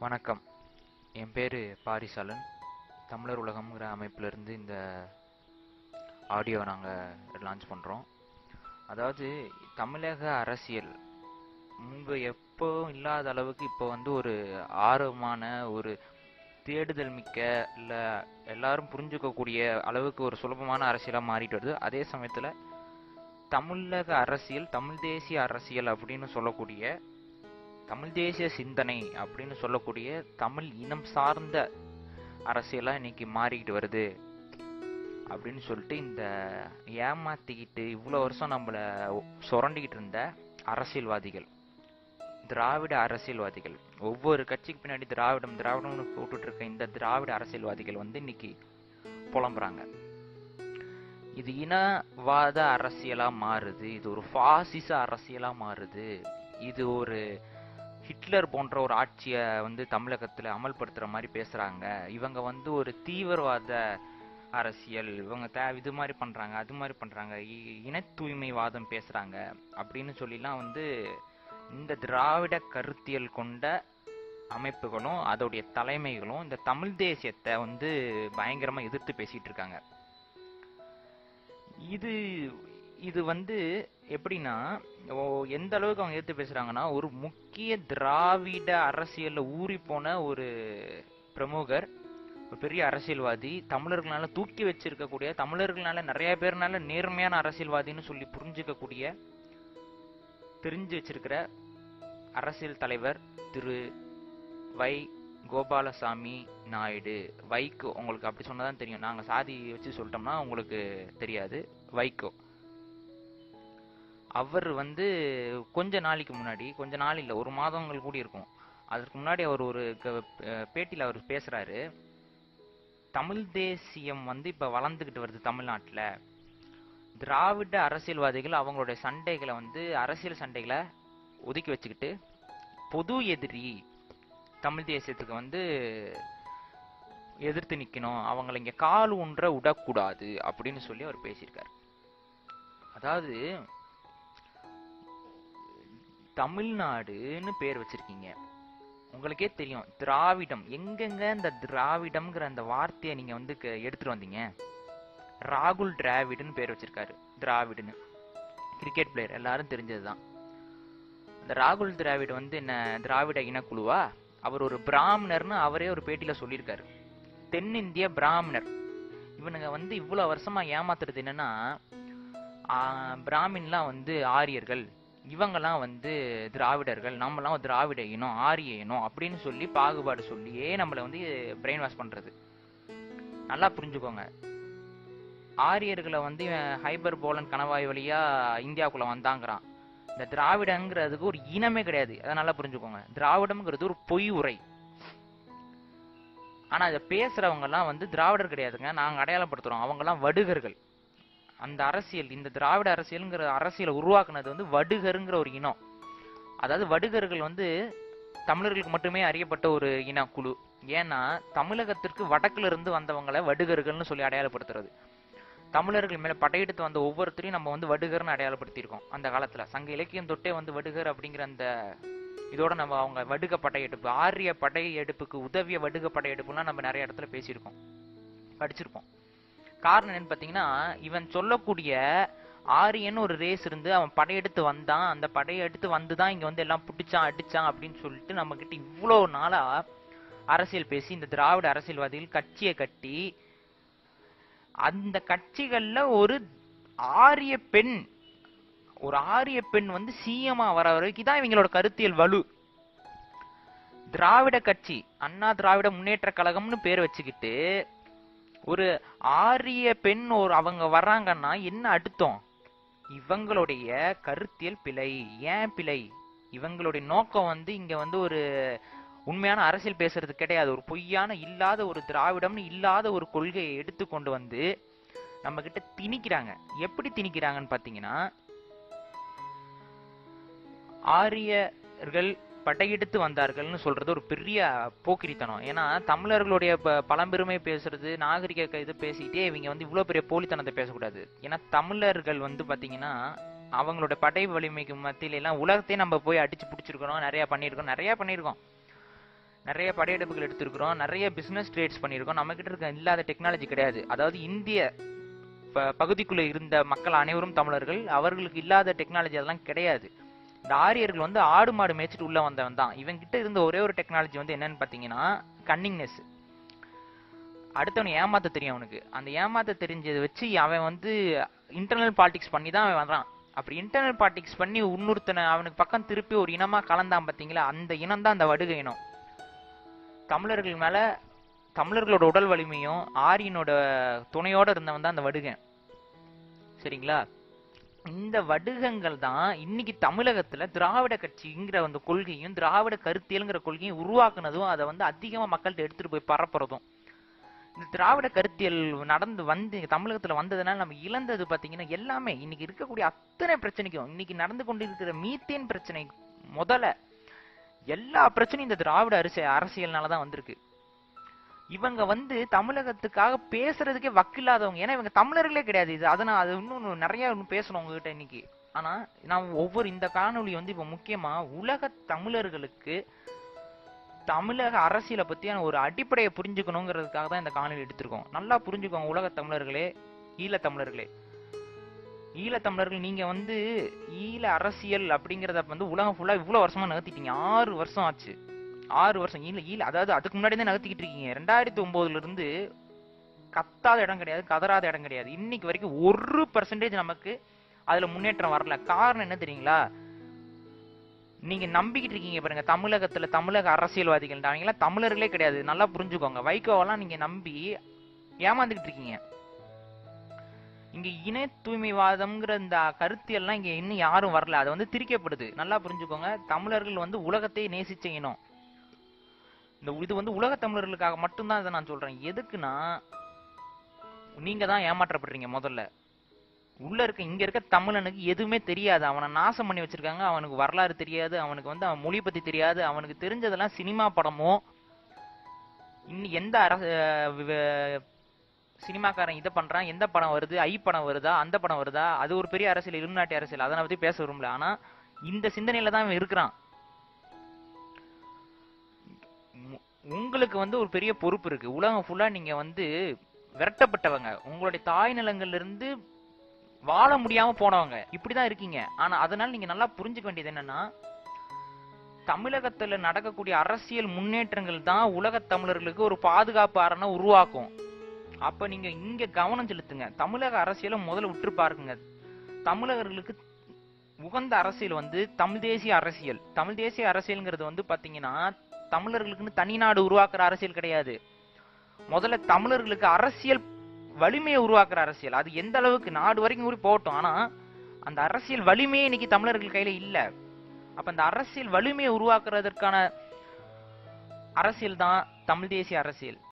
வணக்கம் என் பேர் பாரிசாலன் தமிழர் உலகம்ங்கிற அமைப்பிலிருந்து இந்த ஆடியோ நாங்கள் லான்ச் பண்ணுறோம் அதாவது தமிழக அரசியல் முன்பு எப்போவும் இல்லாத அளவுக்கு இப்போ வந்து ஒரு ஆர்வமான ஒரு தேடுதல் மிக்க இல்லை எல்லாரும் புரிஞ்சுக்கக்கூடிய அளவுக்கு ஒரு சுலபமான அரசியலாக மாறிட்டு வருது அதே சமயத்தில் தமிழக அரசியல் தமிழ் தேசிய அரசியல் அப்படின்னு சொல்லக்கூடிய தமிழ் தேசிய சிந்தனை அப்படின்னு சொல்லக்கூடிய தமிழ் இனம் சார்ந்த அரசியலாக இன்னைக்கு மாறிக்கிட்டு வருது அப்படின்னு சொல்லிட்டு இந்த ஏமாத்திக்கிட்டு இவ்வளோ வருஷம் நம்மளை சுரண்டிக்கிட்டு இருந்த அரசியல்வாதிகள் திராவிட அரசியல்வாதிகள் ஒவ்வொரு கட்சிக்கு பின்னாடி திராவிடம் திராவிடம்னு போட்டுட்டு இருக்க இந்த திராவிட அரசியல்வாதிகள் வந்து இன்னைக்கு புலம்புறாங்க இது இனவாத அரசியலா மாறுது இது ஒரு பாசிச அரசியலா மாறுது இது ஒரு ஹிட்லர் போன்ற ஒரு ஆட்சியை வந்து தமிழகத்துல அமல்படுத்துற மாதிரி பேசுறாங்க இவங்க வந்து ஒரு தீவிரவாத அரசியல் இவங்க தே இது மாதிரி பண்றாங்க அது மாதிரி பண்றாங்க இ- இன தூய்மைவாதம் பேசுறாங்க அப்படின்னு சொல்லிலாம் வந்து இந்த திராவிட கருத்தியல் கொண்ட அமைப்புகளும் அதோடைய தலைமைகளும் இந்த தமிழ் தேசியத்தை வந்து பயங்கரமா எதிர்த்து பேசிட்டு இருக்காங்க இது இது வந்து எப்படின்னா ஓ, எந்த அளவுக்கு அவங்க எடுத்து பேசுறாங்கன்னா ஒரு முக்கிய திராவிட அரசியல்ல ஊறி போன ஒரு பிரமுகர் ஒரு பெரிய அரசியல்வாதி தமிழர்களால தூக்கி வச்சிருக்கக்கூடிய தமிழர்களால நிறைய பேர்னால நேர்மையான அரசியல்வாதின்னு சொல்லி புரிஞ்சுக்கக்கூடிய தெரிஞ்சு வச்சிருக்கிற அரசியல் தலைவர் திரு வை கோபாலசாமி நாயுடு வைகோ உங்களுக்கு அப்படி சொன்னதான் தெரியும் நாங்க சாதி வச்சு சொல்லிட்டோம்னா உங்களுக்கு தெரியாது வைகோ அவர் வந்து கொஞ்ச நாளைக்கு முன்னாடி கொஞ்ச நாள் இல்ல ஒரு மாதங்கள் கூடி இருக்கும் அதற்கு முன்னாடி அவர் ஒரு க- அஹ் பேட்டியில அவர் பேசுறாரு தமிழ் தேசியம் வந்து இப்ப வளர்ந்துகிட்டு வருது தமிழ்நாட்டுல திராவிட அரசியல்வாதிகள் அவங்களுடைய சண்டைகளை வந்து அரசியல் சண்டைகளை ஒதுக்கி வச்சுக்கிட்டு பொது எதிரி தமிழ் தேசியத்துக்கு வந்து எதிர்த்து நிக்கணும் அவங்களை இங்க கால் ஊன்ற விடக்கூடாது அப்படின்னு சொல்லி அவர் பேசியிருக்காரு அதாவது தமிழ்நாடுன்னு பேர் வச்சிருக்கீங்க உங்களுக்கே தெரியும் திராவிடம் எங்கெங்க இந்த திராவிடம்ங்கிற அந்த வார்த்தையை நீங்க வந்து க- எடுத்துட்டு வந்தீங்க ராகுல் டிராவிடுன்னு பேர் வச்சிருக்காரு திராவிடுன்னு கிரிக்கெட் பிளேயர் எல்லாரும் தெரிஞ்சதுதான் அந்த ராகுல் டிராவிட் வந்து என்ன திராவிட இனக்குழுவா அவர் ஒரு பிராமணர்னு அவரே ஒரு பேட்டியில சொல்லியிருக்காரு தென்னிந்திய பிராமணர் இவனுங்க வந்து இவ்வளவு வருஷமா ஏமாத்துறது என்னன்னா ஆஹ், பிராமின்லாம் வந்து ஆரியர்கள் இவங்கெல்லாம் வந்து திராவிடர்கள் நம்மலாம் திராவிட இனம் ஆரிய இனம் அப்படின்னு சொல்லி பாகுபாடு சொல்லியே நம்மளை வந்து பிரெயின் வாஷ் பண்றது நல்லா புரிஞ்சுக்கோங்க ஆரியர்களை வந்து இவன் ஹைபர் போலன் கணவாய் வழியா இந்தியாவுக்குள்ள வந்தாங்கிறான் இந்த திராவிடங்கிறதுக்கு ஒரு இனமே கிடையாது அதை நல்லா புரிஞ்சுக்கோங்க திராவிடம்ங்கிறது ஒரு பொய் உரை ஆனா இதை பேசுறவங்க எல்லாம் வந்து திராவிடர் கிடையாதுங்க நாங்க அடையாளப்படுத்துறோம் அவங்க எல்லாம் வடுகர்கள் அந்த அரசியல் இந்த திராவிட அரசியல்ங்கிற அரசியலை உருவாக்குனது வந்து வடுகருங்கிற ஒரு இனம் அதாவது வடுகர்கள் வந்து தமிழர்களுக்கு மட்டுமே அறியப்பட்ட ஒரு இன குழு ஏன்னா தமிழகத்திற்கு வடக்குல இருந்து வந்தவங்களை வடுகர்கள்னு சொல்லி அடையாளப்படுத்துறது தமிழர்கள் மேல படையெடுத்து வந்த ஒவ்வொருத்தரையும் நம்ம வந்து வடுகர்னு அடையாளப்படுத்தியிருக்கோம் அந்த காலத்துல சங்க இலக்கியம் தொட்டே வந்து வடுகர் அப்படிங்கிற அந்த இதோட நம்ம அவங்க வடுக படையெடுப்பு ஆரிய படையெடுப்புக்கு உதவிய வடுக படையெடுப்புலாம் நம்ம நிறைய இடத்துல பேசியிருக்கோம் படிச்சிருப்போம் காரணம் என்னன்னு பாத்தீங்கன்னா இவன் சொல்லக்கூடிய ஆரியன் ஒரு ரேஸ் இருந்து அவன் படையெடுத்து வந்தான் அந்த படையெடுத்து வந்துதான் இங்க வந்து எல்லாம் புடிச்சான் அடிச்சான் அப்படின்னு சொல்லிட்டு நம்ம கிட்ட இவ்வளவு நாளா அரசியல் பேசி இந்த திராவிட அரசியல்வாதிகள் கட்சியை கட்டி அந்த கட்சிகள்ல ஒரு ஆரிய பெண் ஒரு ஆரிய பெண் வந்து சிஎம்மா வர வரைக்கும் தான் இவங்களோட கருத்தியல் வலு திராவிட கட்சி அண்ணா திராவிட முன்னேற்ற கழகம்னு பேர் வச்சுக்கிட்டு ஒரு ஆரிய பெண் ஒரு அவங்க வர்றாங்கன்னா என்ன அர்த்தம் இவங்களுடைய கருத்தியல் பிழை ஏன் பிழை இவங்களுடைய நோக்கம் வந்து இங்க வந்து ஒரு உண்மையான அரசியல் பேசுறது கிடையாது ஒரு பொய்யான இல்லாத ஒரு திராவிடம்னு இல்லாத ஒரு கொள்கையை எடுத்து கொண்டு வந்து நம்ம கிட்ட திணிக்கிறாங்க எப்படி திணிக்கிறாங்கன்னு பாத்தீங்கன்னா ஆரியர்கள் படையெடுத்து வந்தார்கள்னு சொல்றது ஒரு பெரிய போக்கிரித்தனம் ஏன்னா தமிழர்களுடைய ப- பழம்பெருமை பேசுறது நாகரிக க- இது பேசிட்டே இவங்க வந்து இவ்வளவு பெரிய போலித்தனத்தை பேசக்கூடாது ஏன்னா தமிழர்கள் வந்து பாத்தீங்கன்னா அவங்களோட படை வலிமைக்கு மத்தியில எல்லாம் உலகத்தையே நம்ம போய் அடிச்சு பிடிச்சிருக்கிறோம் நிறைய பண்ணியிருக்கோம் நிறைய பண்ணியிருக்கோம் நிறைய படையெடுப்புகள் எடுத்திருக்கிறோம் நிறைய பிசினஸ் ட்ரேட்ஸ் பண்ணியிருக்கோம் நம்ம கிட்ட இருக்க இல்லாத டெக்னாலஜி கிடையாது அதாவது இந்திய ப- பகுதிக்குள்ள இருந்த மக்கள் அனைவரும் தமிழர்கள் அவர்களுக்கு இல்லாத டெக்னாலஜி அதெல்லாம் கிடையாது இந்த ஆரியர்கள் வந்து ஆடு மாடு மேய்ச்சிட்டு உள்ள வந்தவன் தான் இவன் கிட்ட இருந்த ஒரே ஒரு டெக்னாலஜி வந்து என்னன்னு பாத்தீங்கன்னா கன்னிங்னஸ் அடுத்தவன் ஏமாத்த தெரியும் அவனுக்கு அந்த ஏமாத்த தெரிஞ்சதை வச்சு அவன் வந்து இன்டர்னல் பாலிடிக்ஸ் பண்ணி தான் அவன் வர்றான் அப்படி இன்டர்னல் பாலிடிக்ஸ் பண்ணி இன்னொருத்தனை அவனுக்கு பக்கம் திருப்பி ஒரு இனமா கலந்தான் பாத்தீங்களா அந்த இனம் தான் அந்த வடுக இனம் தமிழர்கள் மேல தமிழர்களோட உடல் வலிமையும் ஆரியனோட துணையோட இருந்தவன் தான் அந்த வடுகன் சரிங்களா இந்த வடுகங்கள் தான் இன்னைக்கு தமிழகத்துல திராவிட கட்சிங்கிற அந்த கொள்கையும் திராவிட கருத்தியல்ங்கிற கொள்கையும் உருவாக்குனதும் அதை வந்து அதிகமா மக்கள்கிட்ட எடுத்துட்டு போய் பரப்புறதும் இந்த திராவிட கருத்தியல் நடந்து வந்து இங்க தமிழகத்துல வந்ததுனால நம்ம இழந்தது பாத்தீங்கன்னா எல்லாமே இன்னைக்கு இருக்கக்கூடிய அத்தனை பிரச்சனைக்கும் இன்னைக்கு நடந்து கொண்டிருக்கிற மீத்தேன் பிரச்சனை முதல்ல எல்லா பிரச்சனையும் இந்த திராவிட அரசு அரசியல்னால தான் வந்திருக்கு இவங்க வந்து தமிழகத்துக்காக பேசுறதுக்கே வக்கில்லாதவங்க ஏன்னா இவங்க தமிழர்களே கிடையாது இது அதை நான் அது இன்னும் நிறைய இன்னும் பேசணும் உங்ககிட்ட இன்னைக்கு ஆனா நான் ஒவ்வொரு இந்த காணொளி வந்து இப்ப முக்கியமா உலக தமிழர்களுக்கு தமிழக அரசியலை பத்தியான ஒரு அடிப்படையை புரிஞ்சுக்கணுங்கிறதுக்காக தான் இந்த காணொளி எடுத்திருக்கோம் நல்லா புரிஞ்சுக்கோங்க உலக தமிழர்களே ஈழ தமிழர்களே ஈழ தமிழர்கள் நீங்க வந்து ஈழ அரசியல் அப்படிங்கறத வந்து உலகம் ஃபுல்லா இவ்வளவு வருஷமா நகர்த்திட்டீங்க ஆறு வருஷம் ஆச்சு ஆறு வருஷம் ஈழ ஈழ அதாவது அதுக்கு முன்னாடி தான் நகர்த்திக்கிட்டு இருக்கீங்க ரெண்டாயிரத்தி ஒன்பதுல இருந்து கத்தாத இடம் கிடையாது கதறாத இடம் கிடையாது இன்னைக்கு வரைக்கும் ஒரு பர்சன்டேஜ் நமக்கு அதுல முன்னேற்றம் வரல காரணம் என்ன தெரியுங்களா நீங்க நம்பிக்கிட்டு இருக்கீங்க பாருங்க தமிழகத்துல தமிழக அரசியல்வாதிகள் அவங்களாம் தமிழர்களே கிடையாது நல்லா புரிஞ்சுக்கோங்க வைகோவெல்லாம் நீங்க நம்பி ஏமாந்துகிட்டு இருக்கீங்க இங்க இன தூய்மைவாதம்ங்கிற இந்த கருத்தியெல்லாம் இங்க இன்னும் யாரும் வரல அது வந்து திரிக்கப்படுது நல்லா புரிஞ்சுக்கோங்க தமிழர்கள் வந்து உலகத்தை நேசிச்ச இனம் இந்த இது வந்து உலக தமிழர்களுக்காக மட்டும்தான் இதை நான் சொல்றேன் எதுக்குன்னா நீங்க தான் ஏமாற்றப்படுறீங்க முதல்ல உள்ள இருக்க இங்க இருக்க தமிழனுக்கு எதுவுமே தெரியாது அவனை நாசம் பண்ணி வச்சிருக்காங்க அவனுக்கு வரலாறு தெரியாது அவனுக்கு வந்து அவன் மொழி பத்தி தெரியாது அவனுக்கு தெரிஞ்சதெல்லாம் சினிமா படமோ இன்னும் எந்த அரசு சினிமாக்காரன் இதை பண்றான் எந்த படம் வருது ஐ படம் வருதா அந்த படம் வருதா அது ஒரு பெரிய அரசியல் இலுமினாட்டி அரசியல் அதை நான் பத்தி பேச விரும்பல ஆனா இந்த சிந்தனையில தான் இவன் இருக்கிறான் உ- உங்களுக்கு வந்து ஒரு பெரிய பொறுப்பு இருக்கு உலகம் ஃபுல்லா நீங்க வந்து விரட்டப்பட்டவங்க உங்களுடைய தாய் நிலங்கள்ல இருந்து வாழ முடியாம போனவங்க இப்படிதான் இருக்கீங்க ஆனா அதனால நீங்க நல்லா புரிஞ்சுக்க வேண்டியது என்னன்னா தமிழகத்துல நடக்கக்கூடிய அரசியல் முன்னேற்றங்கள் தான் உலக தமிழர்களுக்கு ஒரு பாதுகாப்பு அரணை உருவாக்கும் அப்ப நீங்க இங்க கவனம் செலுத்துங்க தமிழக அரசியலை முதல்ல உற்று பாருங்க தமிழர்களுக்கு உகந்த அரசியல் வந்து தமிழ் தேசிய அரசியல் தமிழ் தேசிய அரசியல்ங்கிறது வந்து பாத்தீங்கன்னா தமிழர்களுக்குன்னு தனி நாடு உருவாக்குற அரசியல் கிடையாது முதல்ல தமிழர்களுக்கு அரசியல் வலிமையை உருவாக்குற அரசியல் அது எந்த அளவுக்கு நாடு வரைக்கும் கூட போகட்டும் ஆனா அந்த அரசியல் வலிமையே இன்னைக்கு தமிழர்கள் கையில இல்ல அப்ப அந்த அரசியல் வலிமையை உருவாக்குறதற்கான அரசியல் தான் தமிழ் தேசிய அரசியல்